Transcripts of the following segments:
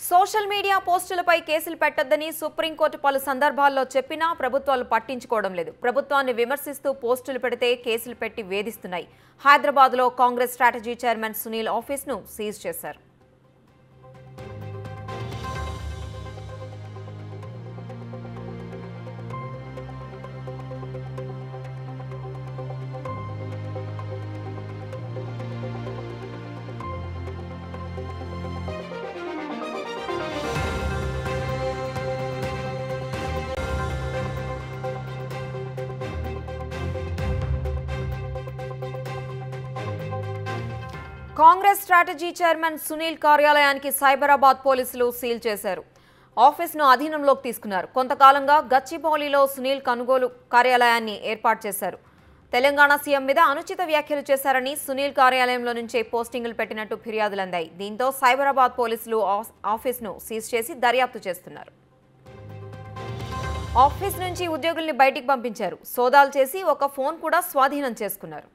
Social media పోస్టులపై కేసులు పెట్టొద్దని supreme court పలు సందర్భాల్లో చెప్పినా ప్రభుత్వాలు పట్టించుకోవడం లేదు ప్రభుత్వాన్ని విమర్శిస్తూ పోస్టులు పెడితే కేసులు పెట్టి వేధిస్తున్నాయి హైదరాబాద్లో Congress strategy chairman Sunil ఆఫీస్ను seize చేశారు కాంగ్రెస్ స్ట్రాటజీ చైర్మన్ సునీల్ కార్యాలయానికి సైబరాబాద్ పోలీసులు సీల్ చేశారు ఆఫీస్ను అధీనంలోకి తీసుకున్నారు కొంతకాలంగా గచ్చిబౌలిలో సునీల్ కొనుగోలు కార్యాలయాన్ని ఏర్పాటు చేశారు తెలంగాణ సీఎం మీద అనుచిత వ్యాఖ్యలు చేశారని సునీల్ కార్యాలయంలో నుంచే పోస్టింగులు పెట్టినట్టు ఫిర్యాదులు అందాయి దీంతో సైబరాబాద్ పోలీసులు ఆ- ఆఫీస్ను సీజ్ చేసి దర్యాప్తు చేస్తున్నారు ఆఫీస్ నుంచి ఉద్యోగుల్ని బయటికి పంపించారు సోదాలు చేసి ఒక ఫోన్ కూడా స్వాధీనం చేసుకున్నారు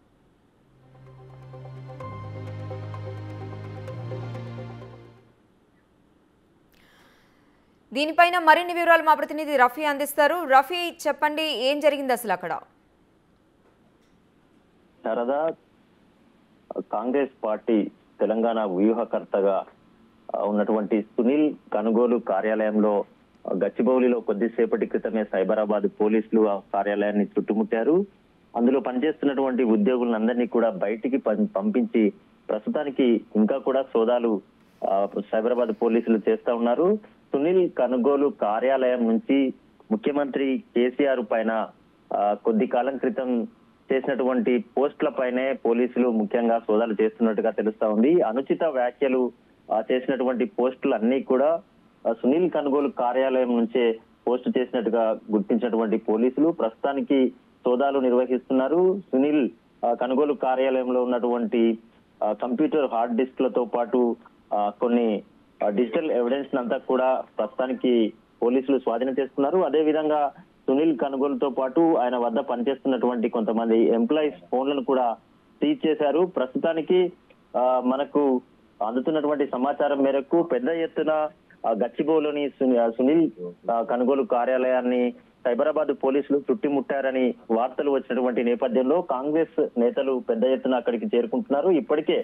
దీనిపైన మరిన్ని వివరాలు మా ప్రతినిధి రఫీ అందిస్తారు రఫీ చెప్పండి ఏం జరిగింది అసలు అక్కడ శారద కాంగ్రెస్ పార్టీ తెలంగాణ వ్యూహకర్తగా ఆ, ఉన్నటువంటి సునీల్ కనుగోలు కార్యాలయంలో ఆ, గచ్చిబౌలిలో కొద్దిసేపటి క్రితమే సైబరాబాద్ పోలీసులు ఆ కార్యాలయాన్ని చుట్టుముట్టారు అందులో పనిచేస్తున్నటువంటి ఉద్యోగులందరినీ కూడా బయటికి పం- పంపించి ప్రస్తుతానికి ఇంకా కూడా సోదాలు ఆ, సైబరాబాద్ పోలీసులు చేస్తా ఉన్నారు సునీల్ కనుగోలు కార్యాలయం నుంచి ముఖ్యమంత్రి కేసీఆర్ పైన ఆ, కొద్ది కాలం క్రితం చేసినటువంటి పోస్టుల పైనే పోలీసులు ముఖ్యంగా సోదాలు చేస్తున్నట్టుగా తెలుస్తా ఉంది అనుచిత వ్యాఖ్యలు ఆ, చేసినటువంటి పోస్టులు అన్ని కూడా ఆ, సునీల్ కనుగోలు కార్యాలయం నుంచే పోస్ట్ చేసినట్టుగా గుర్తించినటువంటి పోలీసులు ప్రస్తుతానికి సోదాలు నిర్వహిస్తున్నారు సునీల్ ఆ, కనుగోలు కార్యాలయంలో ఉన్నటువంటి ఆ, కంప్యూటర్ హార్డ్ డిస్క్లతో పాటు ఆ, కొన్ని ఆ, డిజిటల్ ఎవిడెన్స్ అంతా కూడా ప్రస్తుతానికి పోలీసులు స్వాధీనం చేసుకున్నారు అదే విధంగా సునీల్ కనుగోలుతో పాటు ఆయన వద్ద పనిచేస్తున్నటువంటి కొంతమంది ఎంప్లాయీస్ ఫోన్లను కూడా సీజ్ చేశారు ప్రస్తుతానికి ఆ, మనకు అందుతున్నటువంటి సమాచారం మేరకు పెద్ద ఎత్తున ఆ, గచ్చిబౌలిలోని సుని- ఆ, సునీల్ ఆ, కనుగోలు కార్యాలయాన్ని సైబరాబాద్ పోలీసులు చుట్టుముట్టారని వార్తలు వచ్చినటువంటి నేపథ్యంలో కాంగ్రెస్ నేతలు పెద్ద ఎత్తున అక్కడికి చేరుకుంటున్నారు ఇప్పటికే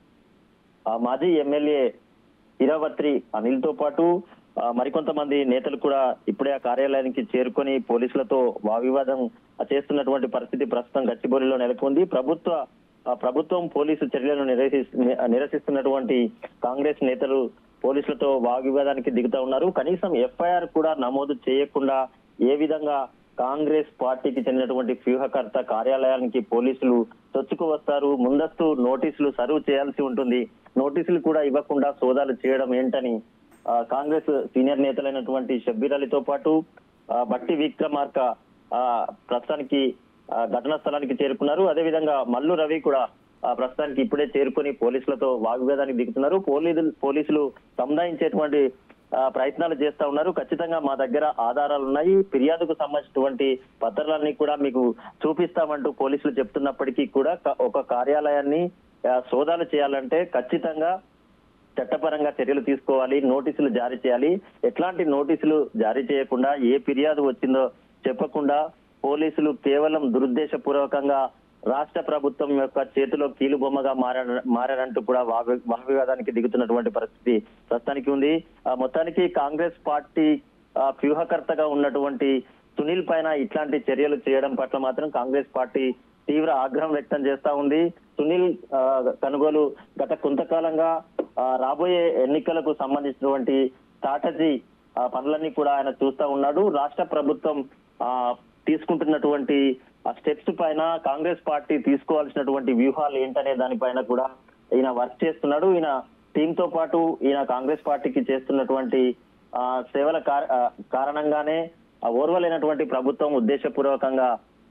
ఆ మాజీ ఎమ్మెల్యే హీరావత్రి అనిల్ తో పాటు ఆ, మరికొంతమంది నేతలు కూడా ఇప్పుడే ఆ కార్యాలయానికి చేరుకొని పోలీసులతో వావివాదం చేస్తున్నటువంటి పరిస్థితి ప్రస్తుతం గచ్చిబౌలిలో నెలకొంది ప్రభుత్వ ఆ, ప్రభుత్వం పోలీసు చర్యలను నిరసిస్- ని- నిరసిస్తున్నటువంటి కాంగ్రెస్ నేతలు పోలీసులతో వాగ్వివాదానికి దిగుతా ఉన్నారు కనీసం ఎఫ్ఐఆర్ కూడా నమోదు చేయకుండా ఏ విధంగా కాంగ్రెస్ పార్టీకి చెందినటువంటి వ్యూహకర్త కార్యాలయానికి పోలీసులు చొచ్చుకు వస్తారు ముందస్తు నోటీసులు సర్వ్ చేయాల్సి ఉంటుంది నోటీసులు కూడా ఇవ్వకుండా సోదాలు చేయడం ఏంటని ఆ, కాంగ్రెస్ సీనియర్ నేతలైనటువంటి షబ్బీర్ అలీతో పాటు ఆ, బట్టి విక్రమార్క ఆ, ప్రస్తుతానికి ఆ, ఘటనా స్థలానికి చేరుకున్నారు అదేవిధంగా మల్లు రవి కూడా ఆ, ప్రస్తుతానికి ఇప్పుడే చేరుకొని పోలీసులతో వాగ్వేదానికి దిగుతున్నారు పోలీసులు పోలీసులు సముదాయించేటువంటి ఆ, ప్రయత్నాలు చేస్తా ఉన్నారు ఖచ్చితంగా మా దగ్గర ఆధారాలు ఉన్నాయి ఫిర్యాదుకు సంబంధించినటువంటి పత్రాలన్నీ కూడా మీకు చూపిస్తామంటూ పోలీసులు చెప్తున్నప్పటికీ కూడా క- ఒక కార్యాలయాన్ని ఆ, సోదాలు చేయాలంటే ఖచ్చితంగా చట్టపరంగా చర్యలు తీసుకోవాలి నోటీసులు జారీ చేయాలి ఎట్లాంటి నోటీసులు జారీ చేయకుండా ఏ ఫిర్యాదు వచ్చిందో చెప్పకుండా పోలీసులు కేవలం దురుద్దేశపూర్వకంగా రాష్ట్ర ప్రభుత్వం యొక్క చేతిలో కీలుబొమ్మగా మార మారారంటూ కూడా వావి- వాగ్వివాదానికి దిగుతున్నటువంటి పరిస్థితి ప్రస్తుతానికి ఉంది ఆ, మొత్తానికి కాంగ్రెస్ పార్టీ ఆ, వ్యూహకర్తగా ఉన్నటువంటి సునీల్ పైన ఇట్లాంటి చర్యలు చేయడం పట్ల మాత్రం కాంగ్రెస్ పార్టీ తీవ్ర ఆగ్రహం వ్యక్తం చేస్తా ఉంది సునీల్ ఆ, కనుగోలు గత కొంతకాలంగా ఆ, రాబోయే ఎన్నికలకు సంబంధించినటువంటి స్ట్రాటజీ ఆ, పనులన్నీ కూడా ఆయన చూస్తా ఉన్నాడు రాష్ట్ర ప్రభుత్వం ఆ, తీసుకుంటున్నటువంటి ఆ స్టెప్స్ పైన కాంగ్రెస్ పార్టీ తీసుకోవాల్సినటువంటి వ్యూహాలు ఏంటనే దానిపైన కూడా ఈయన వర్క్ చేస్తున్నాడు ఈయన టీమ్ తో పాటు ఈయన కాంగ్రెస్ పార్టీకి చేస్తున్నటువంటి ఆ, సేవల కార- ఆ, కారణంగానే ఆ ఓర్వలేనటువంటి ప్రభుత్వం ఉద్దేశపూర్వకంగా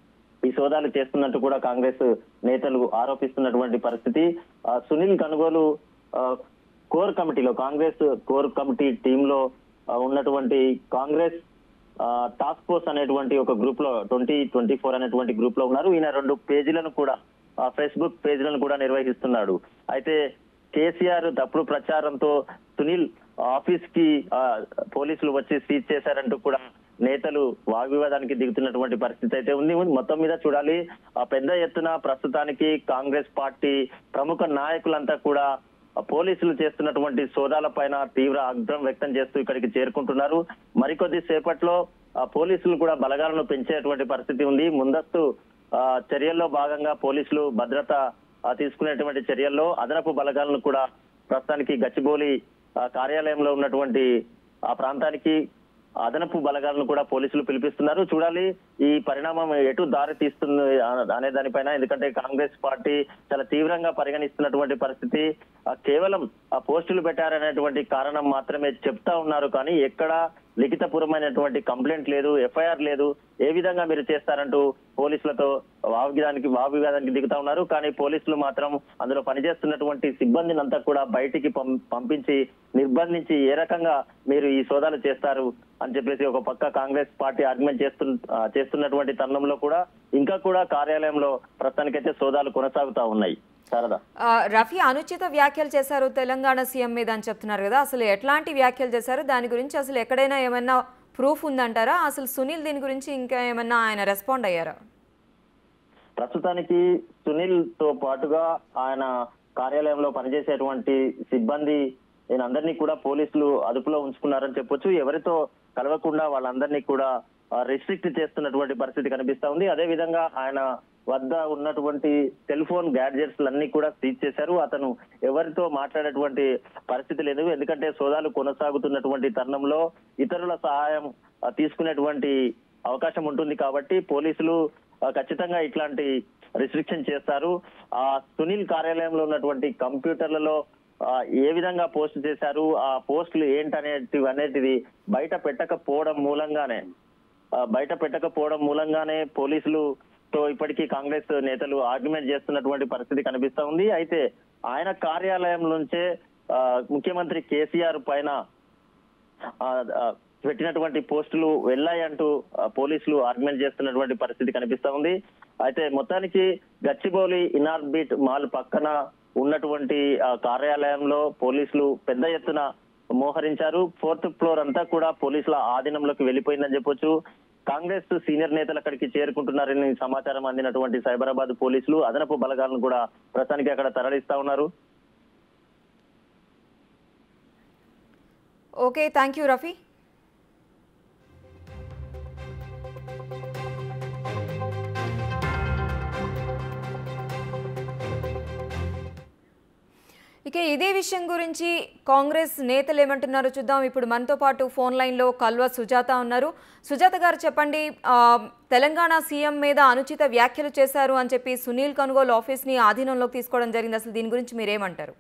ఈ సోదాలు చేస్తున్నట్టు కూడా కాంగ్రెస్ నేతలు ఆరోపిస్తున్నటువంటి పరిస్థితి ఆ, సునీల్ కనుగోలు ఆ, కోర్ కమిటీలో కాంగ్రెస్ కోర్ కమిటీ టీంలో ఆ, ఉన్నటువంటి కాంగ్రెస్ ఆ, టాస్క్ ఫోర్స్ అనేటువంటి ఒక గ్రూప్ లో ట్వంటీ ట్వంటీ ఫోర్ అనేటువంటి గ్రూప్ లో ఉన్నారు ఈయన రెండు పేజీలను కూడా ఆ, ఫేస్బుక్ పేజీలను కూడా నిర్వహిస్తున్నాడు అయితే కేసీఆర్ తప్పుడు ప్రచారంతో సునీల్ ఆఫీస్ కి ఆ, పోలీసులు వచ్చి సీజ్ చేశారంటూ కూడా నేతలు వాగ్వివాదానికి దిగుతున్నటువంటి పరిస్థితి అయితే ఉంది మొత్తం మీద చూడాలి ఆ పెద్ద ఎత్తున ప్రస్తుతానికి కాంగ్రెస్ పార్టీ ప్రముఖ నాయకులంతా కూడా ఆ పోలీసులు చేస్తున్నటువంటి సోదాల పైన తీవ్ర ఆగ్రహం వ్యక్తం చేస్తూ ఇక్కడికి చేరుకుంటున్నారు మరికొద్ది సేపట్లో ఆ పోలీసులు కూడా బలగాలను పెంచేటువంటి పరిస్థితి ఉంది ముందస్తు ఆ చర్యల్లో భాగంగా పోలీసులు భద్రత ఆ, తీసుకునేటువంటి చర్యల్లో అదనపు బలగాలను కూడా ప్రస్తుతానికి గచ్చిబౌలి ఆ, కార్యాలయంలో ఉన్నటువంటి ఆ ప్రాంతానికి అదనపు బలగాలను కూడా పోలీసులు పిలిపిస్తున్నారు చూడాలి ఈ పరిణామం ఎటు దారి తీస్తుంది అ- అనే దానిపైన ఎందుకంటే కాంగ్రెస్ పార్టీ చాలా తీవ్రంగా పరిగణిస్తున్నటువంటి పరిస్థితి ఆ, కేవలం ఆ పోస్టులు పెట్టారనేటువంటి కారణం మాత్రమే చెప్తా ఉన్నారు కానీ ఎక్కడ లిఖితపూర్వమైనటువంటి కంప్లైంట్ లేదు ఎఫ్ఐఆర్ లేదు ఏ విధంగా మీరు చేస్తారంటూ పోలీసులతో వాగ్విదానికి వాగ్వివాదానికి దిగుతా ఉన్నారు కానీ పోలీసులు మాత్రం అందులో పనిచేస్తున్నటువంటి సిబ్బందిని అంతా కూడా బయటికి పం- పంపించి నిర్బంధించి ఏ రకంగా మీరు ఈ సోదాలు చేస్తారు అని చెప్పేసి ఒక పక్క కాంగ్రెస్ పార్టీ ఆర్గ్యుమెంట్ చేస్తు ఆ, చేస్తున్నటువంటి తరుణంలో కూడా ఇంకా కూడా కార్యాలయంలో ప్రస్తుతానికైతే సోదాలు కొనసాగుతా ఉన్నాయి శారదా ఆ, రఫీ అనుచిత వ్యాఖ్యలు చేశారు తెలంగాణ సీఎం మీద అని చెప్తున్నారు కదా అసలు ఎట్లాంటి వ్యాఖ్యలు చేశారు దాని గురించి అసలు ఎక్కడైనా ఏమైనా ప్రూఫ్ ఉందంటారా అసలు సునీల్ దీని గురించి ఇంకా ఏమన్నా ఆయన రెస్పాండ్ అయ్యారా ప్రస్తుతానికి సునీల్ తో పాటుగా ఆయన కార్యాలయంలో పనిచేసేటువంటి సిబ్బంది అందరినీ కూడా పోలీసులు అదుపులో ఉంచుకున్నారని చెప్పొచ్చు ఎవరితో కలవకుండా వాళ్ళందరినీ కూడా రిస్ట్రిక్ట్ చేస్తున్నటువంటి పరిస్థితి కనిపిస్తా ఉంది అదే విధంగా ఆయన వద్ద ఉన్నటువంటి సెల్ ఫోన్ గ్యాడ్జెట్స్ అన్ని కూడా సీజ్ చేశారు అతను ఎవరితో మాట్లాడేటువంటి పరిస్థితి లేదు ఎందుకంటే సోదాలు కొనసాగుతున్నటువంటి తరుణంలో ఇతరుల సహాయం ఆ, తీసుకునేటువంటి అవకాశం ఉంటుంది కాబట్టి పోలీసులు ఆ, ఖచ్చితంగా ఇట్లాంటి రిస్ట్రిక్షన్ చేస్తారు ఆ సునీల్ కార్యాలయంలో ఉన్నటువంటి కంప్యూటర్లలో ఆ, ఏ విధంగా పోస్ట్ చేశారు ఆ పోస్టులు ఏంటనేటివి అనేటిది బయట పెట్టకపోవడం మూలంగానే ఆ, బయట పెట్టకపోవడం మూలంగానే పోలీసులు తో ఇప్పటికీ కాంగ్రెస్ నేతలు ఆర్గ్యుమెంట్ చేస్తున్నటువంటి పరిస్థితి కనిపిస్తా ఉంది అయితే ఆయన కార్యాలయం నుంచే ఆ, ముఖ్యమంత్రి కేసీఆర్ పైన ఆ, ఆ, పెట్టినటువంటి పోస్టులు వెళ్ళాయంటూ ఆ, పోలీసులు ఆర్గ్యుమెంట్ చేస్తున్నటువంటి పరిస్థితి కనిపిస్తా ఉంది అయితే మొత్తానికి గచ్చిబౌలి ఇనార్బిట్ మాల్ పక్కన ఉన్నటువంటి ఆ, కార్యాలయంలో పోలీసులు పెద్ద ఎత్తున మోహరించారు ఫోర్త్ ఫ్లోర్ అంతా కూడా పోలీసుల ఆధీనంలోకి వెళ్ళిపోయిందని చెప్పొచ్చు కాంగ్రెస్ సీనియర్ నేతలు అక్కడికి చేరుకుంటున్నారని సమాచారం అందినటువంటి సైబరాబాద్ పోలీసులు అదనపు బలగాలను కూడా ప్రస్తుతానికి అక్కడ తరలిస్తా ఉన్నారు ఓకే థ్యాంక్ యూ రఫీ ఇక ఇదే విషయం గురించి కాంగ్రెస్ నేతలు ఏమంటున్నారో చూద్దాం ఇప్పుడు మనతో పాటు ఫోన్ లైన్లో కల్వ సుజాత ఉన్నారు సుజాత గారు చెప్పండి ఆ, తెలంగాణ సీఎం మీద అనుచిత వ్యాఖ్యలు చేశారు అని చెప్పి సునీల్ కనుగోలు ఆఫీస్ని ఆధీనంలోకి తీసుకోవడం జరిగింది అసలు దీని గురించి మీరేమంటారు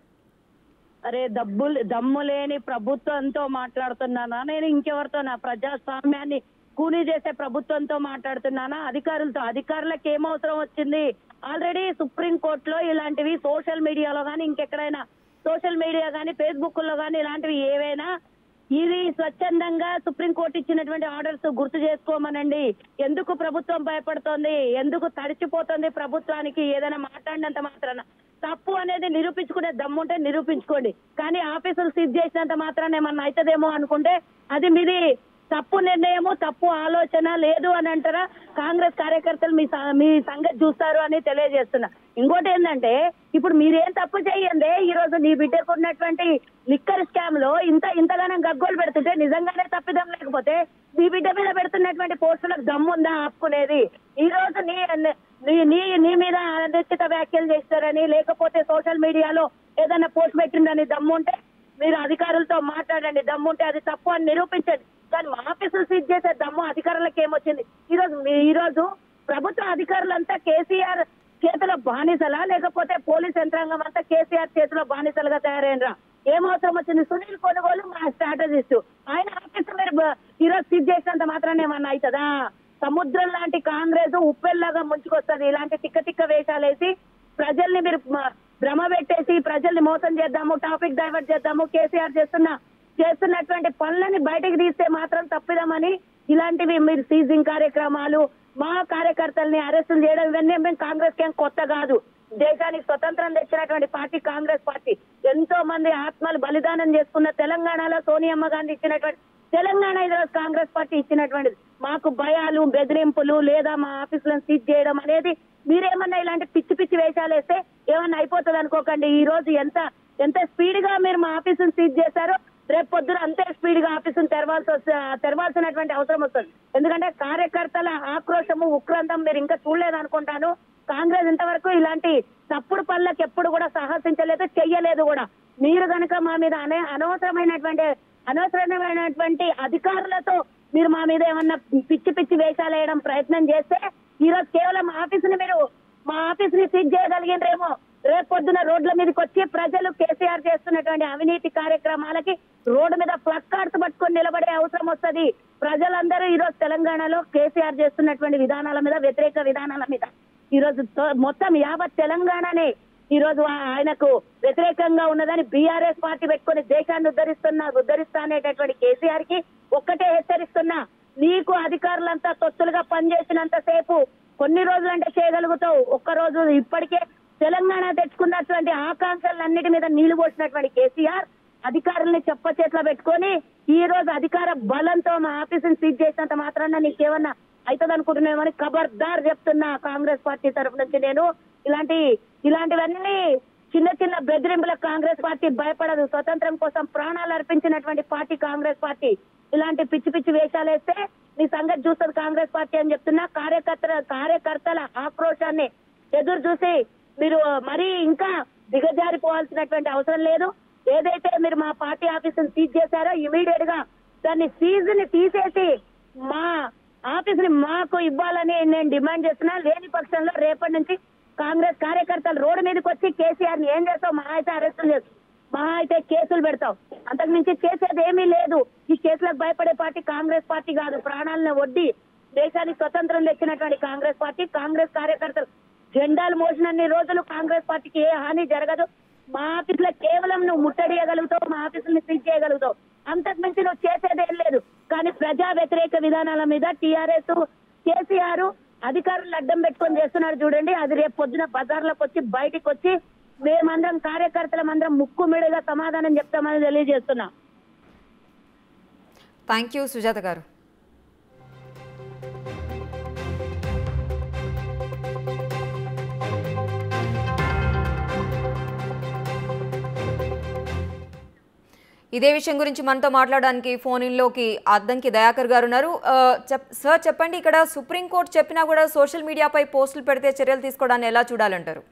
అరే డబ్బులు దమ్ము లేని ప్రభుత్వంతో మాట్లాడుతున్నానా నేను ఇంకెవరితో నా ప్రజాస్వామ్యాన్ని కూనీ చేసే ప్రభుత్వంతో మాట్లాడుతున్నానా అధికారులతో అధికారులకు ఏం అవసరం వచ్చింది ఆల్రెడీ సుప్రీం కోర్టులో ఇలాంటివి సోషల్ మీడియాలో కానీ ఇంకెక్కడైనా సోషల్ మీడియా కానీ ఫేస్బుక్ లో కానీ ఇలాంటివి ఏవైనా ఇది స్వచ్ఛందంగా సుప్రీం కోర్టు ఇచ్చినటువంటి ఆర్డర్స్ గుర్తు చేసుకోమనండి ఎందుకు ప్రభుత్వం భయపడుతోంది ఎందుకు తడిచిపోతుంది ప్రభుత్వానికి ఏదైనా మాట్లాడినంత మాత్రాన తప్పు అనేది నిరూపించుకునే దమ్ముంటే నిరూపించుకోండి కానీ ఆఫీసులు సీజ్ చేసినంత మాత్రాన ఏమన్నా అవుతుందేమో అనుకుంటే అది మీది తప్పు నిర్ణయము తప్పు ఆలోచన లేదు అని అంటారా కాంగ్రెస్ కార్యకర్తలు మీ స- మీ సంగతి చూస్తారు అని తెలియజేస్తున్నా ఇంకోటి ఏంటంటే ఇప్పుడు మీరేం తప్పు చేయండి ఈ రోజు నీ బిడ్డకు ఉన్నటువంటి లిక్కర్ స్కామ్ లో ఇంత ఇంతగానం గగ్గోలు పెడుతుంటే నిజంగానే తప్పిదం లేకపోతే నీ బిడ్డ మీద పెడుతున్నటువంటి పోస్టులకు దమ్ముందా ఆపుకునేది ఈ రోజు నీ నీ నీ నీ మీద అనుచిత వ్యాఖ్యలు చేస్తారని లేకపోతే సోషల్ మీడియాలో ఏదైనా పోస్ట్ పెట్టిందని దమ్ముంటే మీరు అధికారులతో మాట్లాడండి దమ్ముంటే అది తప్పు అని నిరూపించండి కానీ మా ఆఫీసులు సీజ్ చేసే దమ్ము అధికారులకు ఏమొచ్చింది ఈ రోజు మీ- ఈ రోజు ప్రభుత్వ అధికారులంతా కేసీఆర్ చేతిలో బానిసలా లేకపోతే పోలీస్ యంత్రాంగం అంతా కేసీఆర్ చేతిలో బానిసలుగా తయారైనరా ఏం అవసరం వచ్చింది సునీల్ కొనుగోలు మా స్ట్రాటజిస్ట్ ఆయన ఆఫీస్ మీరు బ- ఈ రోజు సీజ్ చేసినంత మాత్రాన్ని ఏమన్నా అవుతుందా సముద్రం లాంటి కాంగ్రెస్ ఉప్పెల్లాగా ముంచుకొస్తుంది ఇలాంటి తిక్క తిక్క వేషాలు వేసి ప్రజల్ని మీరు మ- భ్రమ పెట్టేసి ప్రజల్ని మోసం చేద్దాము టాపిక్ డైవర్ట్ చేద్దాము కేసీఆర్ చేస్తున్న చేస్తున్నటువంటి పనులని బయటకు తీస్తే మాత్రం తప్పిదామని ఇలాంటివి మీరు సీజింగ్ కార్యక్రమాలు మా కార్యకర్తల్ని అరెస్టులు చేయడం ఇవన్నీ మేము కాంగ్రెస్ కి ఏం కొత్త కాదు దేశానికి స్వతంత్రం తెచ్చినటువంటి పార్టీ కాంగ్రెస్ పార్టీ ఎంతో మంది ఆత్మలు బలిదానం చేసుకున్న తెలంగాణలో సోనియమ్మ గాంధీ ఇచ్చినటువంటి తెలంగాణ ఈరోజు కాంగ్రెస్ పార్టీ ఇచ్చినటువంటిది మాకు భయాలు బెదిరింపులు లేదా మా ఆఫీసులను సీజ్ చేయడం అనేది మీరేమన్నా ఇలాంటి పిచ్చి పిచ్చి వేషాలు వేస్తే ఏమన్నా అయిపోతుంది అనుకోకండి ఈ రోజు ఎంత ఎంత స్పీడ్ గా మీరు మా ఆఫీసును సీజ్ చేశారో రేపు పొద్దున అంతే స్పీడ్ గా ఆఫీసును తెరవాల్సి వస్తే తెరవాల్సినటువంటి అవసరం వస్తుంది ఎందుకంటే కార్యకర్తల ఆక్రోశము ఉక్రందం మీరు ఇంకా చూడలేదు అనుకుంటాను కాంగ్రెస్ ఇంతవరకు ఇలాంటి తప్పుడు పనులకు ఎప్పుడు కూడా సాహసించలేదు చెయ్యలేదు కూడా మీరు గనక మా మీద అనే అనవసరమైనటువంటి అనవసరమైనటువంటి అధికారులతో మీరు మా మీద ఏమన్నా పిచ్చి పిచ్చి వేషాలు వేయడం ప్రయత్నం చేస్తే ఈ రోజు కేవలం ఆఫీసుని మీరు మా ఆఫీస్ ని సీజ్ చేయగలిగినరేమో రేపు పొద్దున రోడ్ల మీదకి వచ్చి ప్రజలు కేసీఆర్ చేస్తున్నటువంటి అవినీతి కార్యక్రమాలకి రోడ్డు మీద ఫ్లక్ కార్డ్స్ పట్టుకొని నిలబడే అవసరం వస్తది ప్రజలందరూ ఈ రోజు తెలంగాణలో కేసీఆర్ చేస్తున్నటువంటి విధానాల మీద వ్యతిరేక విధానాల మీద ఈ రోజు తో- మొత్తం యావత్ తెలంగాణనే ఈ రోజు ఆ- ఆయనకు వ్యతిరేకంగా ఉన్నదని బీఆర్ఎస్ పార్టీ పెట్టుకొని దేశాన్ని ఉద్ధరిస్తున్న ఉద్ధరిస్తా అనేటటువంటి కేసీఆర్ కి ఒక్కటే హెచ్చరిస్తున్నా నీకు అధికారులంతా తొత్తులుగా పనిచేసినంత సేపు కొన్ని రోజులంటే చేయగలుగుతావు ఒక్క రోజు ఇప్పటికే తెలంగాణ తెచ్చుకున్నటువంటి ఆకాంక్షలన్నిటి మీద నీళ్లు పోసినటువంటి కేసీఆర్ అధికారుల్ని చెప్ప చేతిలో పెట్టుకొని ఈ రోజు అధికార బలంతో మా ఆఫీసుని సీజ్ చేసినంత మాత్రాన నీకేమన్నా అవుతుంది అనుకుంటున్నామని ఖబర్దార్ చెప్తున్నా కాంగ్రెస్ పార్టీ తరఫు నుంచి నేను ఇలాంటి ఇలాంటివన్నీ చిన్న చిన్న బెదిరింపులకు కాంగ్రెస్ పార్టీ భయపడదు స్వతంత్రం కోసం ప్రాణాలు అర్పించినటువంటి పార్టీ కాంగ్రెస్ పార్టీ ఇలాంటి పిచ్చి పిచ్చి వేషాలు వేస్తే నీ సంగతి చూస్తుంది కాంగ్రెస్ పార్టీ అని చెప్తున్నా కార్యకర్తల కార్యకర్తల ఆక్రోశాన్ని ఎదురు చూసి మీరు మరీ ఇంకా దిగజారిపోవాల్సినటువంటి అవసరం లేదు ఏదైతే మీరు మా పార్టీ ఆఫీసుని సీజ్ చేశారో ఇమీడియట్ గా దాన్ని సీజ్ ని తీసేసి మా ఆఫీస్ ని మాకు ఇవ్వాలని నేను డిమాండ్ చేస్తున్నా లేని పక్షంలో రేపటి నుంచి కాంగ్రెస్ కార్యకర్తలు రోడ్డు మీదకి వచ్చి కేసీఆర్ ని ఏం చేస్తావు మహా అయితే అరెస్టులు చేస్తావు మహా అయితే కేసులు పెడతావు అంతకు మించి చేసేది ఏమీ లేదు ఈ కేసులకు భయపడే పార్టీ కాంగ్రెస్ పార్టీ కాదు ప్రాణాలను వడ్డి దేశానికి స్వతంత్రం తెచ్చినటువంటి కాంగ్రెస్ పార్టీ కాంగ్రెస్ కార్యకర్తలు జెండాలు మోసినన్ని రోజులు కాంగ్రెస్ పార్టీకి ఏ హాని జరగదు మా ఆఫీస్ లో కేవలం నువ్వు ముట్టడియగలుగుతావు మా ఆఫీసుల్ని సీజ్ చేయగలుగుతావు అంతకు మించి నువ్వు చేసేదేం లేదు కానీ ప్రజా వ్యతిరేక విధానాల మీద టీఆర్ఎస్ కేసీఆర్ అధికారులు అడ్డం పెట్టుకొని చేస్తున్నారు చూడండి అది రేపు పొద్దున బజార్లకు వచ్చి బయటికి వచ్చి మేమందరం కార్యకర్తలమందరం ముక్కు మీడుగా సమాధానం చెప్తామని తెలియజేస్తున్నా థ్యాంక్ యూ సుజాత గారు ఇదే విషయం గురించి మనతో మాట్లాడడానికి ఫోన్ ఇన్లోకి అద్దంకి దయాకర్ గారు ఉన్నారు ఆ, చెప్ సార్ చెప్పండి ఇక్కడ సుప్రీంకోర్టు చెప్పినా కూడా సోషల్ మీడియాపై పోస్టులు పెడితే చర్యలు తీసుకోవడాన్ని ఎలా చూడాలంటారు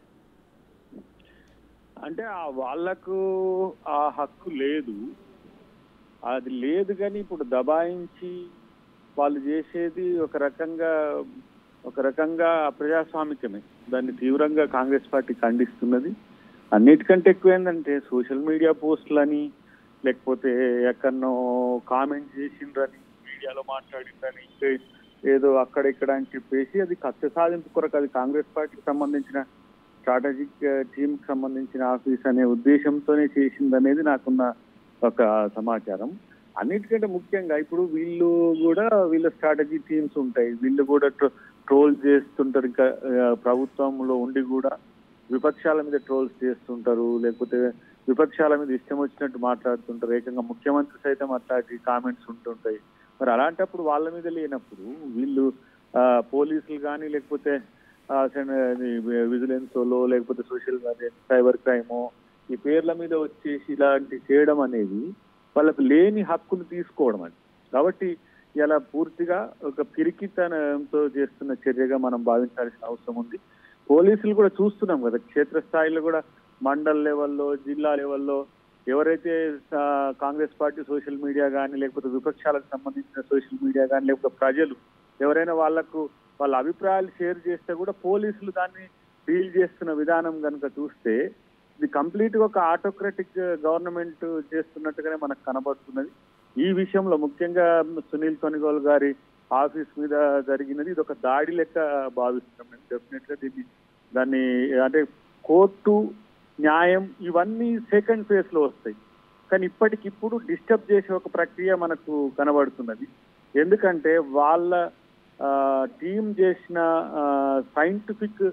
అంటే ఆ వాళ్ళకు ఆ హక్కు లేదు అది లేదు కానీ ఇప్పుడు దబాయించి వాళ్ళు చేసేది ఒక రకంగా ఒక రకంగా అప్రజాస్వామికమే దాన్ని తీవ్రంగా కాంగ్రెస్ పార్టీ ఖండిస్తున్నది అన్నిటికంటే ఎక్కువ ఏంటంటే సోషల్ మీడియా పోస్టులని లేకపోతే ఎక్కడనో కామెంట్ చేసిండ్రని మీడియాలో మాట్లాడిండ్రని ఇంకా ఏదో అక్కడ ఇక్కడ అని చెప్పేసి అది కక్ష సాధింపు కొరకు అది కాంగ్రెస్ పార్టీకి సంబంధించిన స్ట్రాటజిక్ టీమ్ కి సంబంధించిన ఆఫీస్ అనే ఉద్దేశంతోనే చేసింది అనేది నాకున్న ఒక సమాచారం అన్నిటికంటే ముఖ్యంగా ఇప్పుడు వీళ్ళు కూడా వీళ్ళ స్ట్రాటజీ టీమ్స్ ఉంటాయి వీళ్ళు కూడా ట్రోల్ చేస్తుంటారు ఇంకా ఆ, ప్రభుత్వంలో ఉండి కూడా విపక్షాల మీద ట్రోల్స్ చేస్తుంటారు లేకపోతే విపక్షాల మీద ఇష్టం వచ్చినట్టు మాట్లాడుతుంటారు ఏకంగా ముఖ్యమంత్రి సైతం అట్లాంటి కామెంట్స్ ఉంటుంటాయి మరి అలాంటప్పుడు వాళ్ళ మీద లేనప్పుడు వీళ్ళు ఆ, పోలీసులు కానీ లేకపోతే విజిలెన్స్ లో లేకపోతే సోషల్ సైబర్ క్రైమో ఈ పేర్ల మీద వచ్చేసి ఇలాంటి చేయడం అనేది వాళ్ళకు లేని హక్కును తీసుకోవడం అది కాబట్టి ఇలా పూర్తిగా ఒక పిరికితనంతో చేస్తున్న చర్యగా మనం భావించాల్సిన అవసరం ఉంది పోలీసులు కూడా చూస్తున్నాం కదా క్షేత్రస్థాయిలో కూడా మండల్ లెవెల్లో జిల్లా లెవెల్లో ఎవరైతే ఆ, కాంగ్రెస్ పార్టీ సోషల్ మీడియా కానీ లేకపోతే విపక్షాలకు సంబంధించిన సోషల్ మీడియా కానీ లేకపోతే ప్రజలు ఎవరైనా వాళ్లకు వాళ్ళ అభిప్రాయాలు షేర్ చేస్తే కూడా పోలీసులు దాన్ని డీల్ చేస్తున్న విధానం కనుక చూస్తే ఇది కంప్లీట్ గా ఒక ఆటోక్రటిక్ గవర్నమెంట్ చేస్తున్నట్టుగానే మనకు కనబడుతున్నది ఈ విషయంలో ముఖ్యంగా సునీల్ కొనుగోలు గారి ఆఫీస్ మీద జరిగినది ఇది ఒక దాడి లెక్క భావిస్తున్నాం మేము డెఫినెట్ గా దీన్ని దాన్ని అంటే కోర్టు న్యాయం ఇవన్నీ సెకండ్ ఫేజ్ లో వస్తాయి కానీ ఇప్పటికిప్పుడు డిస్టర్బ్ చేసే ఒక ప్రక్రియ మనకు కనబడుతున్నది ఎందుకంటే వాళ్ళ టీం చేసిన సైంటిఫిక్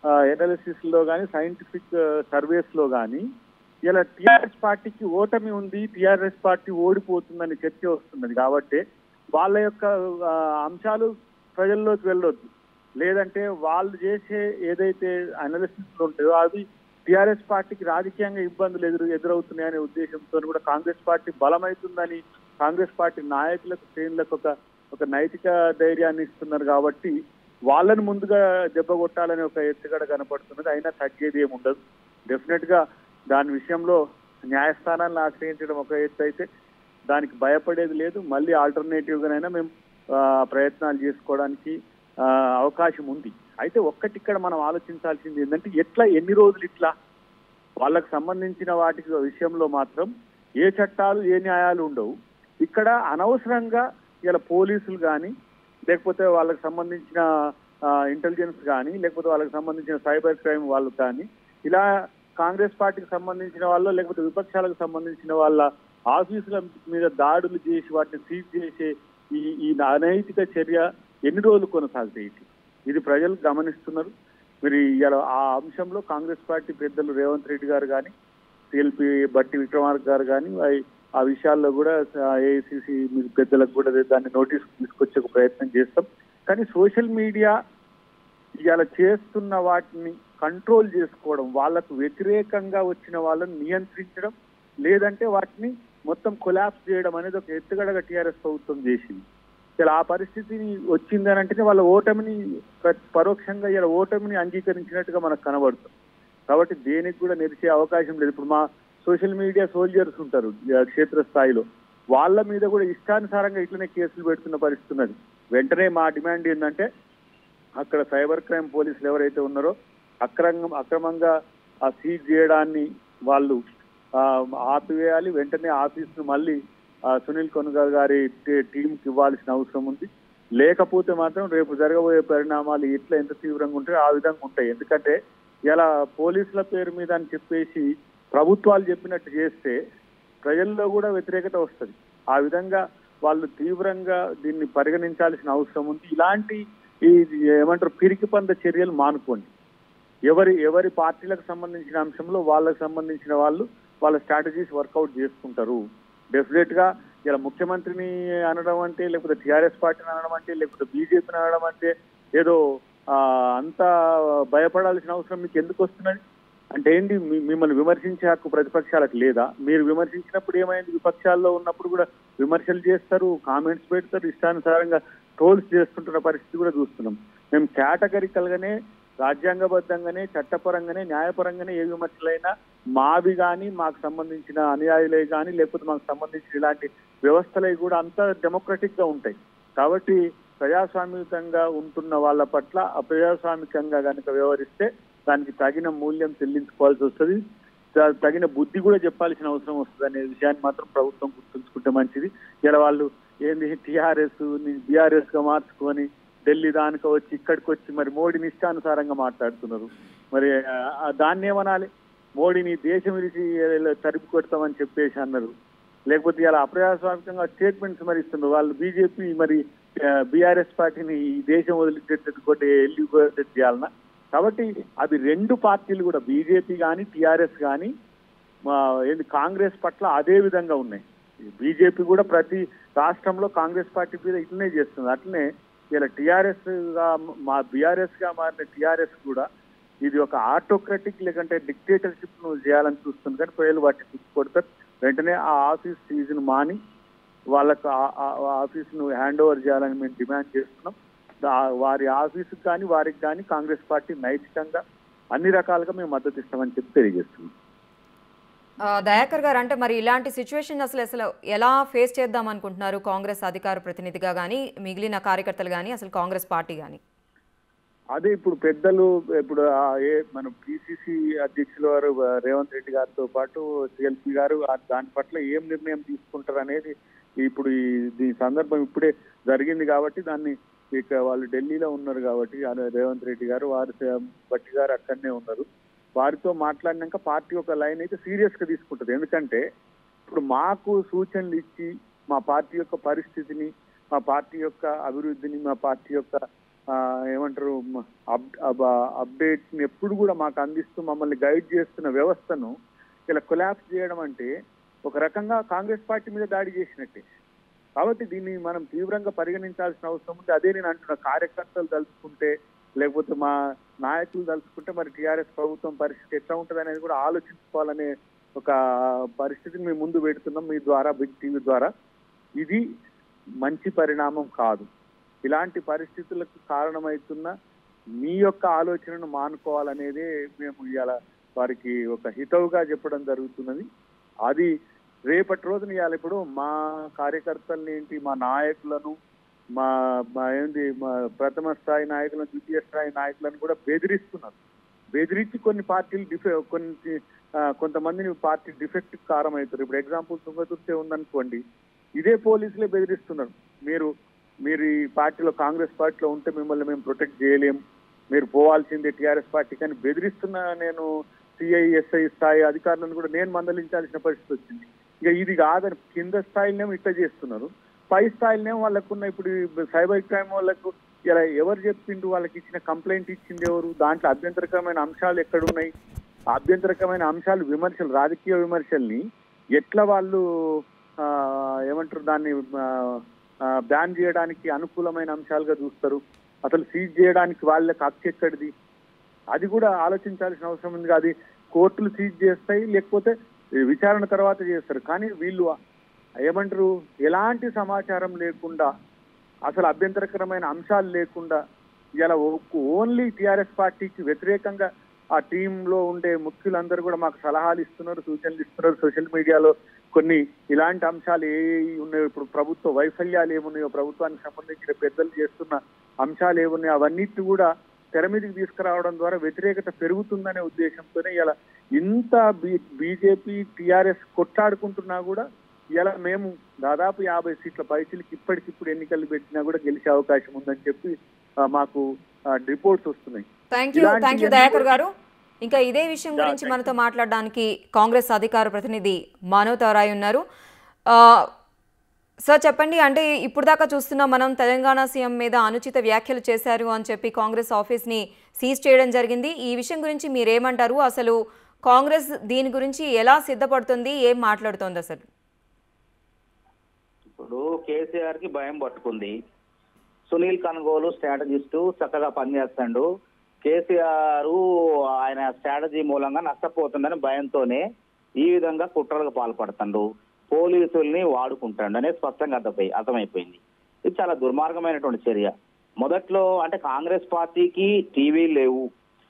ఎనాలిసిస్ లో కానీ సైంటిఫిక్ సర్వేస్ లో కానీ ఇలా టిఆర్ఎస్ పార్టీకి ఓటమి ఉంది టిఆర్ఎస్ పార్టీ ఓడిపోతుందని చర్చ వస్తున్నది కాబట్టి వాళ్ళ యొక్క ఆ, అంశాలు ప్రజల్లోకి వెళ్ళొద్దు లేదంటే వాళ్ళు చేసే ఏదైతే అనాలిసిస్ ఉంటాయో అవి టిఆర్ఎస్ పార్టీకి రాజకీయంగా ఇబ్బందులు ఎదురు ఎదురవుతున్నాయనే ఉద్దేశంతో కూడా కాంగ్రెస్ పార్టీ బలమవుతుందని కాంగ్రెస్ పార్టీ నాయకులకు శ్రేణులకు ఒక ఒక నైతిక ధైర్యాన్ని ఇస్తున్నారు కాబట్టి వాళ్ళని ముందుగా దెబ్బ కొట్టాలని ఒక ఎత్తుగడ కనపడుతున్నది అయినా తగ్గేది ఏమి ఉండదు డెఫినెట్ గా దాని విషయంలో న్యాయస్థానాలను ఆశ్రయించడం ఒక ఎత్తు అయితే దానికి భయపడేది లేదు మళ్ళీ ఆల్టర్నేటివ్ గానైనా మేము ఆ, ప్రయత్నాలు చేసుకోవడానికి ఆ, అవకాశం ఉంది అయితే ఒక్కటి ఇక్కడ మనం ఆలోచించాల్సింది ఏంటంటే ఎట్లా ఎన్ని రోజులు ఇట్లా వాళ్ళకు సంబంధించిన వాటికి విషయంలో మాత్రం ఏ చట్టాలు ఏ న్యాయాలు ఉండవు ఇక్కడ అనవసరంగా ఇలా పోలీసులు కానీ లేకపోతే వాళ్ళకి సంబంధించిన ఇంటెలిజెన్స్ కానీ లేకపోతే వాళ్ళకి సంబంధించిన సైబర్ క్రైమ్ వాళ్ళు కానీ ఇలా కాంగ్రెస్ పార్టీకి సంబంధించిన వాళ్ళు లేకపోతే విపక్షాలకు సంబంధించిన వాళ్ళ ఆఫీసుల మీద దాడులు చేసి వాటిని సీజ్ చేసే ఈ ఈ అనైతిక చర్య ఎన్ని రోజులు కొనసాగుతాయి ఇది? ఇది ప్రజలు గమనిస్తున్నారు మరి ఇలా ఆ అంశంలో కాంగ్రెస్ పార్టీ పెద్దలు రేవంత్ రెడ్డి గారు కానీ సిఎల్పి బట్టి విక్రమార్క గారు కానీ ఆ- ఆ విషయాల్లో కూడా ఏఐసిసి పెద్దలకు కూడా దాన్ని నోటీస్ తీసుకొచ్చే ఒక ప్రయత్నం చేస్తాం కానీ సోషల్ మీడియా ఇవాళ చేస్తున్న వాటిని కంట్రోల్ చేసుకోవడం వాళ్ళకు వ్యతిరేకంగా వచ్చిన వాళ్ళని నియంత్రించడం లేదంటే వాటిని మొత్తం కొలాప్స్ చేయడం అనేది ఒక ఎత్తుగడగా టీఆర్ఎస్ ప్రభుత్వం చేసింది ఇలా ఆ పరిస్థితిని వచ్చింది అని అంటేనే వాళ్ళ ఓటమిని ప్ర- పరోక్షంగా ఇలా ఓటమిని అంగీకరించినట్టుగా మనకు కనబడుతుంది కాబట్టి దేనికి కూడా నిలిచే అవకాశం లేదు ఇప్పుడు మా సోషల్ మీడియా సోల్జర్స్ ఉంటారు ఆ, క్షేత్ర స్థాయిలో వాళ్ళ మీద కూడా ఇష్టానుసారంగా ఇట్లనే కేసులు పెడుతున్న పరిస్థితి ఉన్నది వెంటనే మా డిమాండ్ ఏంటంటే అక్కడ సైబర్ క్రైమ్ పోలీసులు ఎవరైతే ఉన్నారో అక్రంగం అక్రమంగా ఆ సీజ్ చేయడాన్ని వాళ్ళు ఆ, ఆపివేయాలి వెంటనే ఆఫీస్ను మళ్ళీ ఆ, సునీల్ కొనుగోలు గారి టీ- టీంకి ఇవ్వాల్సిన అవసరం ఉంది లేకపోతే మాత్రం రేపు జరగబోయే పరిణామాలు ఎట్లా ఎంత తీవ్రంగా ఉంటాయో ఆ విధంగా ఉంటాయి ఎందుకంటే ఇలా పోలీసుల పేరు మీద అని చెప్పేసి ప్రభుత్వాలు చెప్పినట్టు చేస్తే ప్రజల్లో కూడా వ్యతిరేకత వస్తుంది ఆ విధంగా వాళ్ళు తీవ్రంగా దీన్ని పరిగణించాల్సిన అవసరం ఉంది ఇలాంటి ఈ ఏమంటారు పిరికి పంద చర్యలు మానుకోండి ఎవరి ఎవరి పార్టీలకు సంబంధించిన అంశంలో వాళ్ళకి సంబంధించిన వాళ్ళు వాళ్ళ స్ట్రాటజీస్ వర్కౌట్ చేసుకుంటారు డెఫినెట్ గా ఇలా ముఖ్యమంత్రిని అనడం అంటే లేకపోతే టిఆర్ఎస్ పార్టీని అనడం అంటే లేకపోతే బీజేపీని అనడం అంటే ఏదో ఆ, అంత భయపడాల్సిన అవసరం మీకు ఎందుకు వస్తున్నది అంటే ఏంటి మీ- మిమ్మల్ని విమర్శించే హక్కు ప్రతిపక్షాలకు లేదా మీరు విమర్శించినప్పుడు ఏమైంది విపక్షాల్లో ఉన్నప్పుడు కూడా విమర్శలు చేస్తారు కామెంట్స్ పెడతారు ఇష్టానుసారంగా ట్రోల్స్ చేస్తుంటున్న పరిస్థితి కూడా చూస్తున్నాం మేము కేటగరికల్ గానే రాజ్యాంగబద్ధంగానే చట్టపరంగానే న్యాయపరంగానే ఏ విమర్శలైనా మావి కానీ మాకు సంబంధించిన అనుయాయులే కానీ లేకపోతే మాకు సంబంధించిన ఇలాంటి వ్యవస్థలవి కూడా అంతా డెమోక్రటిక్ గా ఉంటాయి కాబట్టి ప్రజాస్వామ్యతంగా ఉంటున్న వాళ్ళ పట్ల అప్రజాస్వామికంగా కనుక వ్యవహరిస్తే దానికి తగిన మూల్యం చెల్లించుకోవాల్సి వస్తుంది త- తగిన బుద్ధి కూడా చెప్పాల్సిన అవసరం వస్తుంది అనే విషయాన్ని మాత్రం ప్రభుత్వం గుర్తుంచుకుంటే మంచిది ఇలా వాళ్ళు ఏంది టిఆర్ఎస్ బీఆర్ఎస్ గా మార్చుకొని ఢిల్లీ దానికి వచ్చి ఇక్కడికి వచ్చి మరి మోడీని ఇష్టానుసారంగా మాట్లాడుతున్నారు మరి ఆ, దాన్ని ఏమనాలి మోడీని దేశం విడిచి తరిపి కొడతామని చెప్పేసి అన్నారు లేకపోతే ఇలా అప్రజాస్వామికంగా స్టేట్మెంట్స్ మరి ఇస్తున్నారు వాళ్ళు బీజేపీ మరి బీఆర్ఎస్ పార్టీని ఈ దేశం వదిలిపెట్టేది కొట్టి వెళ్ళి చేయాలన్నా కాబట్టి అవి రెండు పార్టీలు కూడా బీజేపీ కానీ టిఆర్ఎస్ కానీ ఏంది కాంగ్రెస్ పట్ల అదే విధంగా ఉన్నాయి బీజేపీ కూడా ప్రతి రాష్ట్రంలో కాంగ్రెస్ పార్టీ మీద ఇట్లనే చేస్తుంది అట్లనే ఇలా టిఆర్ఎస్ గా మా బీఆర్ఎస్ గా మారిన టిఆర్ఎస్ కూడా ఇది ఒక ఆటోక్రటిక్ లేకంటే డిక్టేటర్షిప్ ను చేయాలని చూస్తుంది కానీ ప్రజలు వాటిని తిప్పికొడతారు వెంటనే ఆ ఆఫీస్ సీజన్ మాని వాళ్ళకు ఆ- ఆ ఆఫీస్ ను హ్యాండ్ ఓవర్ చేయాలని మేము డిమాండ్ చేస్తున్నాం దా- వారి ఆఫీసుకు కానీ వారికి కానీ కాంగ్రెస్ పార్టీ నైతికంగా అన్ని రకాలుగా మేము మద్దతు ఇస్తామని చెప్పి తెలియజేస్తున్నాం ఆ, దయాకర్ గారు అంటే మరి ఇలాంటి సిచ్యువేషన్ అసలు అసలు ఎలా ఫేస్ చేద్దాం అనుకుంటున్నారు కాంగ్రెస్ అధికార ప్రతినిధిగా కానీ మిగిలిన కార్యకర్తలు కానీ అసలు కాంగ్రెస్ పార్టీ కానీ అదే ఇప్పుడు పెద్దలు ఇప్పుడు ఆ ఏ మన పిసిసి అధ్యక్షుల వారు ఆ, రేవంత్ రెడ్డి గారితో పాటు సిఎల్పి గారు ఆ దాని పట్ల ఏం నిర్ణయం తీసుకుంటారు అనేది ఇప్పుడు ఈ దీని సందర్భం ఇప్పుడే జరిగింది కాబట్టి దాన్ని ఇక వాళ్ళు ఢిల్లీలో ఉన్నారు కాబట్టి ఆ రేవంత్ రెడ్డి గారు వారు స- భట్టి గారు అక్కడనే ఉన్నారు వారితో మాట్లాడినాక పార్టీ ఒక లైన్ అయితే సీరియస్ గా తీసుకుంటది ఎందుకంటే ఇప్పుడు మాకు సూచనలు ఇచ్చి మా పార్టీ యొక్క పరిస్థితిని మా పార్టీ యొక్క అభివృద్ధిని మా పార్టీ యొక్క ఆ, ఏమంటారు అప్డేట్ ఎప్పుడు కూడా మాకు అందిస్తూ మమ్మల్ని గైడ్ చేస్తున్న వ్యవస్థను ఇలా కొలాప్స్ చేయడం అంటే ఒక రకంగా కాంగ్రెస్ పార్టీ మీద దాడి చేసినట్టే కాబట్టి దీన్ని మనం తీవ్రంగా పరిగణించాల్సిన అవసరం ఉంది అదే నేను అంటున్న కార్యకర్తలు తలుచుకుంటే లేకపోతే మా నాయకులు తలుచుకుంటే మరి టీఆర్ఎస్ ప్రభుత్వం పరిస్థితి ఎట్లా ఉంటుంది అనేది కూడా ఆలోచించుకోవాలనే ఒక పరిస్థితిని మేము ముందు పెడుతున్నాం మీ ద్వారా బిగ్ టీవీ ద్వారా ఇది మంచి పరిణామం కాదు ఇలాంటి పరిస్థితులకు కారణమవుతున్న మీ యొక్క ఆలోచనను మానుకోవాలనేదే మేము ఇవాళ వారికి ఒక హితవుగా చెప్పడం జరుగుతున్నది అది రేపటి రోజున ఇవాళ ఇప్పుడు మా కార్యకర్తల్ని ఏంటి మా నాయకులను మా మా ఏంటి మా ప్రథమ స్థాయి నాయకులను ద్వితీయ స్థాయి నాయకులను కూడా బెదిరిస్తున్నారు బెదిరించి కొన్ని పార్టీలు డిఫె కొన్ని ఆ, కొంతమందిని పార్టీ డిఫెక్ట్ కారం అవుతారు ఇప్పుడు ఎగ్జాంపుల్ తుంగతుర్తే ఉందనుకోండి ఇదే పోలీసులే బెదిరిస్తున్నారు మీరు మీరు ఈ పార్టీలో కాంగ్రెస్ పార్టీలో ఉంటే మిమ్మల్ని మేము ప్రొటెక్ట్ చేయలేం మీరు పోవాల్సిందే టీఆర్ఎస్ పార్టీ కానీ బెదిరిస్తున్న నేను సిఐ ఎస్ఐ స్థాయి అధికారులను కూడా నేను మందలించాల్సిన పరిస్థితి వచ్చింది ఇక ఇది కాదని కింద స్థాయిలోనేమో ఇట్లా చేస్తున్నారు పై స్థాయిలోనేమో వాళ్ళకున్న ఇప్పుడు ఈ సైబర్ క్రైమ్ వాళ్ళకు ఇలా ఎవరు చెప్పిండు వాళ్ళకి ఇచ్చిన కంప్లైంట్ ఇచ్చింది ఎవరు దాంట్లో అభ్యంతరకరమైన అంశాలు ఎక్కడున్నాయి ఆ అభ్యంతరకరమైన అంశాలు విమర్శలు రాజకీయ విమర్శల్ని ఎట్లా వాళ్ళు ఆ, ఏమంటారు దాన్ని బ్యాన్ చేయడానికి అనుకూలమైన అంశాలుగా చూస్తారు అసలు సీజ్ చేయడానికి వాళ్ళకి హక్కు ఎక్కడిది అది కూడా ఆలోచించాల్సిన అవసరం ఉంది అది కోర్టులు సీజ్ చేస్తాయి లేకపోతే విచారణ తర్వాత చేస్తారు కానీ వీళ్ళు ఏమంటారు ఎలాంటి సమాచారం లేకుండా అసలు అభ్యంతరకరమైన అంశాలు లేకుండా ఇలా ఓన్లీ టిఆర్ఎస్ పార్టీకి వ్యతిరేకంగా ఆ టీంలో ఉండే ముఖ్యులందరూ కూడా మాకు సలహాలు ఇస్తున్నారు సూచనలు ఇస్తున్నారు సోషల్ మీడియాలో కొన్ని ఇలాంటి అంశాలు ఏ ఉన్నాయో ఇప్పుడు ప్రభుత్వ వైఫల్యాలు ఏమున్నాయో ప్రభుత్వానికి సంబంధించిన పెద్దలు చేస్తున్న అంశాలు ఏమున్నాయో అవన్నిటి కూడా తెర మీదకి తీసుకురావడం ద్వారా వ్యతిరేకత పెరుగుతుందనే ఉద్దేశంతోనే ఇలా ఇంత బీజేపీ టిఆర్ఎస్ కొట్లాడుకుంటున్నా కూడా ఇలా మేము దాదాపు యాభై సీట్ల పైసలకి ఇప్పటికిప్పుడు ఎన్నికలు పెట్టినా కూడా గెలిచే అవకాశం ఉందని చెప్పి ఆ, మాకు రిపోర్ట్స్ వస్తున్నాయి థ్యాంక్ యూ ఇలాంటి థ్యాంక్ యూ అన్ని దయాకర్ కూడా- గారు ఇంకా ఇదే విషయం యా, గురించి thank మనతో మాట్లాడడానికి కాంగ్రెస్ అధికార ప్రతినిధి మానవ్ తరాయ్ ఉన్నారు ఆ, సార్ చెప్పండి అంటే ఇప్పుడు దాకా చూస్తున్నాం మనం తెలంగాణ సీఎం మీద అనుచిత వ్యాఖ్యలు చేశారు అని చెప్పి కాంగ్రెస్ ఆఫీస్ని సీజ్ చేయడం జరిగింది ఈ విషయం గురించి మీరేమంటారు అసలు కాంగ్రెస్ దీని గురించి ఎలా సిద్ధపడుతుంది ఏం మాట్లాడుతోంది అసలు ఇప్పుడు కేసీఆర్ కి భయం పట్టుకుంది సునీల్ కనుగోలు స్ట్రాటజిస్టు చక్కగా పనిచేస్తాడు కేసీఆర్ ఆయన స్ట్రాటజీ మూలంగా నష్టపోతుందని భయంతోనే ఈ విధంగా కుట్రలకు పాల్పడుతుండు పోలీసుల్ని వాడుకుంటాడు అనేది స్పష్టంగా అర్థమై అర్థమైపోయింది ఇది చాలా దుర్మార్గమైనటువంటి చర్య మొదట్లో అంటే కాంగ్రెస్ పార్టీకి టీవీ లేవు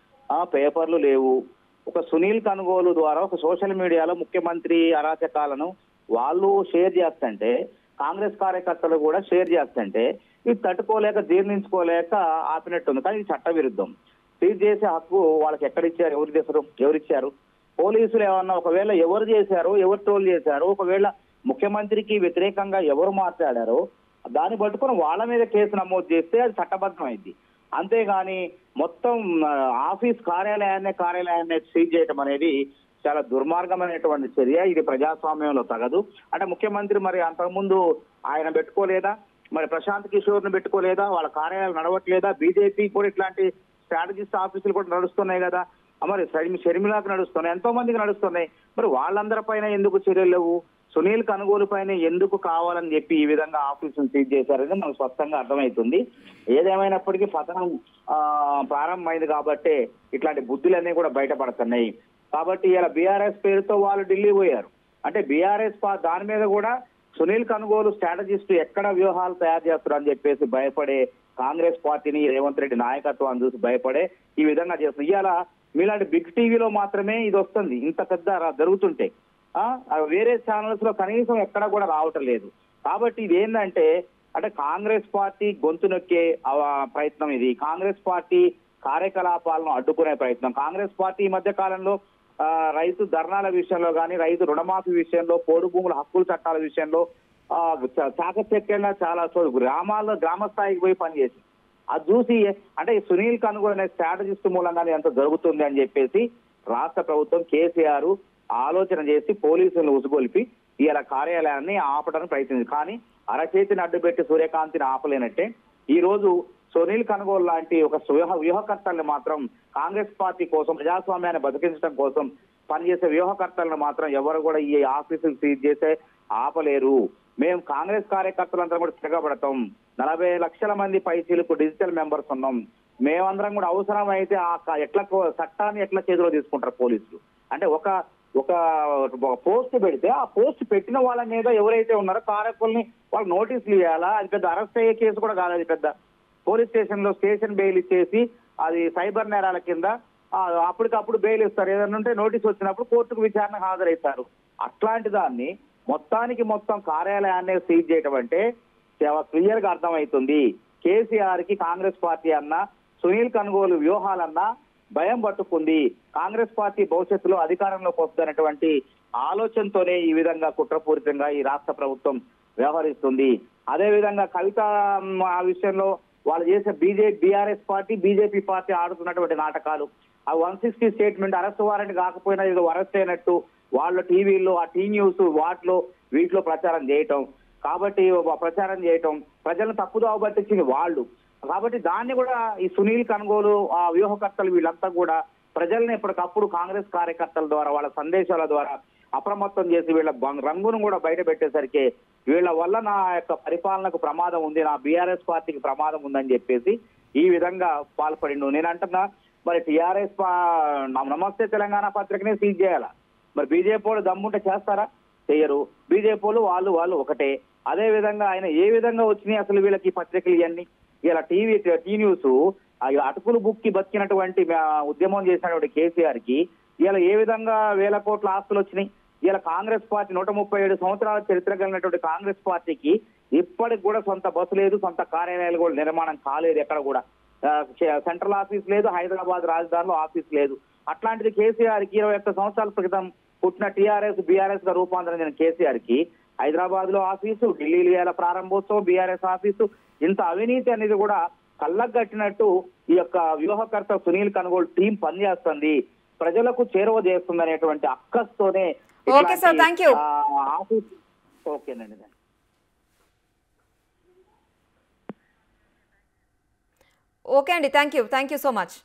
ఆ పేపర్లు లేవు ఒక సునీల్ కనుగోలు ద్వారా ఒక సోషల్ మీడియాలో ముఖ్యమంత్రి అరాచకాలను వాళ్ళు షేర్ చేస్తుంటే కాంగ్రెస్ కార్యకర్తలు కూడా షేర్ చేస్తుంటే ఇది తట్టుకోలేక జీర్ణించుకోలేక ఆపినట్టుంది కానీ ఇది చట్ట విరుద్ధం సీజ్ చేసే హక్కు వాళ్ళకి ఎక్కడిచ్చారు ఎవరు చేశారు ఎవరిచ్చారు పోలీసులు ఏమన్నా ఒకవేళ ఎవరు చేశారు ఎవరు ట్రోల్ చేశారు ఒకవేళ ముఖ్యమంత్రికి వ్యతిరేకంగా ఎవరు మాట్లాడారో దాన్ని పట్టుకొని వాళ్ళ మీద కేసు నమోదు చేస్తే అది చట్టబద్ధమైంది అంతేగాని మొత్తం ఆ, ఆఫీస్ కార్యాలయాన్నే కార్యాలయాన్నే సీజ్ చేయడం అనేది చాలా దుర్మార్గమైనటువంటి చర్య ఇది ప్రజాస్వామ్యంలో తగదు అంటే ముఖ్యమంత్రి మరి అంతకుముందు ఆయన పెట్టుకోలేదా మరి ప్రశాంత్ కిషోర్ ని పెట్టుకోలేదా వాళ్ళ కార్యాలయాలు నడవట్లేదా బీజేపీ కూడా ఇట్లాంటి స్ట్రాటజిస్ట్ ఆఫీసులు కూడా నడుస్తున్నాయి కదా ఆ మరి షర్మి- షర్మిలాకు నడుస్తున్నాయి ఎంతో మందికి నడుస్తున్నాయి మరి వాళ్ళందరిపైన ఎందుకు చర్యలు లేవు సునీల్ కనుగోలు పైన ఎందుకు కావాలని చెప్పి ఈ విధంగా ఆఫీసును సీజ్ చేశారని మనకు స్పష్టంగా అర్థమవుతుంది ఏదేమైనప్పటికీ పతనం ఆ, ప్రారంభమైంది కాబట్టి ఇట్లాంటి బుద్ధులన్నీ కూడా బయటపడుతున్నాయి కాబట్టి ఇలా బీఆర్ఎస్ పేరుతో వాళ్ళు ఢిల్లీ పోయారు అంటే బీఆర్ఎస్ దాని మీద కూడా సునీల్ కనుగోలు స్ట్రాటజిస్ట్ ఎక్కడ వ్యూహాలు తయారు చేస్తారు అని చెప్పేసి భయపడే కాంగ్రెస్ పార్టీని రేవంత్ రెడ్డి నాయకత్వాన్ని చూసి భయపడే ఈ విధంగా చేస్తుంది ఇవాళ మీలాంటి బిగ్ టీవీలో మాత్రమే ఇది వస్తుంది ఇంత పెద్ద ర- జరుగుతుంటే ఆ ఆ వేరే ఛానల్స్ లో కనీసం ఎక్కడ కూడా రావటం లేదు కాబట్టి ఇది ఏంటంటే అంటే కాంగ్రెస్ పార్టీ గొంతు నొక్కే అవ- ప్రయత్నం ఇది కాంగ్రెస్ పార్టీ కార్యకలాపాలను అడ్డుకునే ప్రయత్నం కాంగ్రెస్ పార్టీ ఈ మధ్య కాలంలో ఆ, రైతు ధర్నాల విషయంలో కానీ రైతు రుణమాఫీ విషయంలో పోడు భూముల హక్కుల చట్టాల విషయంలో ఆ, చ- చాకచక్యంగా చాలా చోటు గ్రామాల్లో గ్రామ స్థాయికి పోయి పనిచేసి అది చూసి అంటే ఈ సునీల్ కనుగోలు అనే స్ట్రాటజిస్ట్ మూలంగానే ఎంత జరుగుతుంది అని చెప్పేసి రాష్ట్ర ప్రభుత్వం కేసీఆర్ ఆలోచన చేసి పోలీసులను ఉసుగొలిపి ఇలా కార్యాలయాన్ని ఆపడానికి ప్రయత్నించింది కానీ అరచేతిని అడ్డుపెట్టి సూర్యకాంతిని ఆపలేనట్టే ఈ రోజు సునీల్ కనుగోలు లాంటి ఒక వ్యూహ వ్యూహకర్తల్ని మాత్రం కాంగ్రెస్ పార్టీ కోసం ప్రజాస్వామ్యాన్ని బతికించడం కోసం పనిచేసే వ్యూహకర్తలను మాత్రం ఎవరు కూడా ఈ ఆఫీసులు సీజ్ చేసే ఆపలేరు మేము కాంగ్రెస్ కార్యకర్తలందరం కూడా తిరగబడతాం నలభై లక్షల మంది పైచీలకు డిజిటల్ మెంబర్స్ ఉన్నాం మేమందరం కూడా అవసరం అయితే ఆ క- ఎట్లా కో- చట్టాన్ని ఎట్లా చేతిలో తీసుకుంటారు పోలీసులు అంటే ఒక ఒక ఒక పోస్ట్ పెడితే ఆ పోస్ట్ పెట్టిన వాళ్ళ మీద ఎవరైతే ఉన్నారో కారకుల్ని వాళ్ళు నోటీసులు ఇవ్వాలా అది పెద్ద అరెస్ట్ అయ్యే కేసు కూడా కాదు అది పెద్ద పోలీస్ స్టేషన్ లో స్టేషన్ బెయిల్ ఇచ్చేసి అది సైబర్ నేరాల కింద ఆ, అప్పటికప్పుడు బెయిల్ ఇస్తారు ఏదైనా ఉంటే నోటీస్ వచ్చినప్పుడు కోర్టుకు విచారణ హాజరవుతారు అట్లాంటి దాన్ని మొత్తానికి మొత్తం కార్యాలయాన్ని సీజ్ చేయటం అంటే చాలా క్లియర్ గా అర్థమవుతుంది కేసీఆర్ కి కాంగ్రెస్ పార్టీ అన్న సునీల్ కనుగోలు వ్యూహాలన్నా భయం పట్టుకుంది కాంగ్రెస్ పార్టీ భవిష్యత్తులో అధికారంలోకి వస్తున్నటువంటి ఆలోచనతోనే ఈ విధంగా కుట్రపూరితంగా ఈ రాష్ట్ర ప్రభుత్వం వ్యవహరిస్తుంది అదే విధంగా కవిత మ్, ఆ విషయంలో వాళ్ళు చేసే BJP BRS party BJP party ఆడుతున్నటువంటి నాటకాలు ఆ one sixty statement arrest warrant కాకపోయినా ఏదో అరెస్ట్ అయినట్టు వాళ్ళ టీవీల్లో ఆ టీ న్యూస్ వాటిలో వీటిలో ప్రచారం చేయటం కాబట్టి ప్రచారం చేయటం ప్రజలను తప్పుదోవ పట్టించింది వాళ్ళు కాబట్టి దాన్ని కూడా ఈ సునీల్ కనుగోలు ఆ వ్యూహకర్తలు వీళ్ళంతా కూడా ప్రజల్ని ఎప్పటికప్పుడు కాంగ్రెస్ కార్యకర్తల ద్వారా వాళ్ళ సందేశాల ద్వారా అప్రమత్తం చేసి వీళ్ళ బం- రంగును కూడా బయట పెట్టేసరికి వీళ్ళ వల్ల నా యొక్క పరిపాలనకు ప్రమాదం ఉంది నా బీఆర్ఎస్ పార్టీకి ప్రమాదం ఉందని చెప్పేసి ఈ విధంగా పాల్పడిండు నేను అంటున్నా మరి టిఆర్ఎస్ నమస్తే తెలంగాణ పత్రికనే సీజ్ చేయాలా మరి బీజేపీ వాళ్ళు దమ్ముంటే చేస్తారా చెయ్యరు బీజేపీ వాళ్ళు వాళ్ళు వాళ్ళు ఒకటే అదే విధంగా ఆయన ఏ విధంగా వచ్చినాయి అసలు వీళ్ళకి ఈ పత్రికలు ఇవన్నీ ఇలా టీవీ టీ న్యూస్ ఆ అటుకులు బుక్కి బతికినటువంటి ఆ, ఉద్యమం చేసినటువంటి కేసీఆర్ కి ఇలా ఏ విధంగా వేల కోట్ల ఆస్తులు వచ్చినాయి ఇలా కాంగ్రెస్ పార్టీ నూట ముప్పై ఏడు సంవత్సరాల చరిత్ర కలిగినటువంటి కాంగ్రెస్ పార్టీకి ఇప్పటికి కూడా సొంత బస్సు లేదు సొంత కార్యాలయాలు కూడా నిర్మాణం కాలేదు ఎక్కడ కూడా ఆ, చే- సెంట్రల్ ఆఫీస్ లేదు హైదరాబాద్ రాజధానిలో ఆఫీస్ లేదు అట్లాంటిది కేసీఆర్ కి ఇరవై ఒక్క సంవత్సరాల క్రితం పుట్టిన టీఆర్ఎస్ బీఆర్ఎస్ గా రూపాంతరం చెందిన కేసీఆర్ కి హైదరాబాద్ లో ఆఫీసు ఢిల్లీలో ఇవాళ ప్రారంభోత్సవం బీఆర్ఎస్ ఆఫీసు ఇంత అవినీతి అనేది కూడా కళ్ళగట్టినట్టు ఈ యొక్క వ్యూహకర్త సునీల్ కనుగోలు టీం పనిచేస్తుంది ప్రజలకు చేరువ చేస్తుంది అనేటువంటి అక్కస్తోనే Okay, sir. Thank you. Office ఓకేనండి ఓకే అండి thank you thank you so much